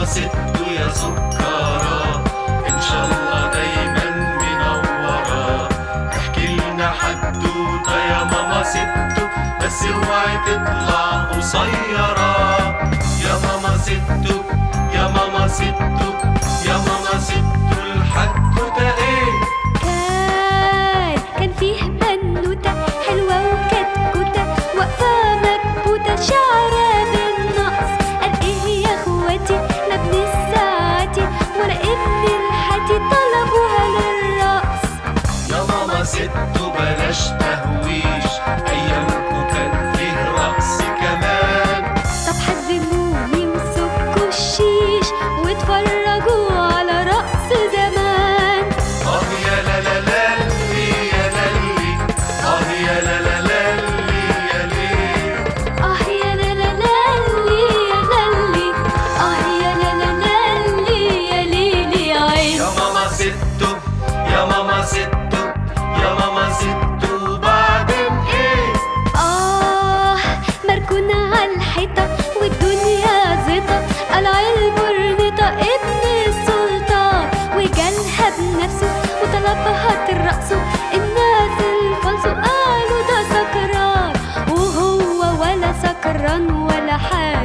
ست يا سكرة إن شاء الله دايما منورة احكي لنا حدوتة يا ماما ستو بس اوعي تطلع قصيرة يا ماما ستو يا ماما ستو يا ماما ستو الحدوتة ايه كان كان فيه بنوتة حلوة وكتكوتة واقفة مكبوتة شعرها بالنقص قال ايه يا اخواتي انا ابن الساعاتي وانا ابن الحاتي طلبوها للرقص يا ماما ستو بلاش تهويش ايامكم كان فيه رقص كمان طب حزموني وسكوا الشيش واتفرجوا على رقص زمان اه يا لا لا لا لي يا للي اه يا لا لا لا لي يا ليه اه يا لا لا لا لي يا للي اه يا لا لا لا لي يا ليلي يا عين يا ماما ستو يا ماما ستو يا ماما ستو بعدين ايه آه مركون على الحيطة والدنيا زيطة قلع البرنيطة ابن السلطان وجالها بنفسه وطلبها ترقصه الناس الفلسو قالوا ده سكران وهو ولا سكران ولا حاجة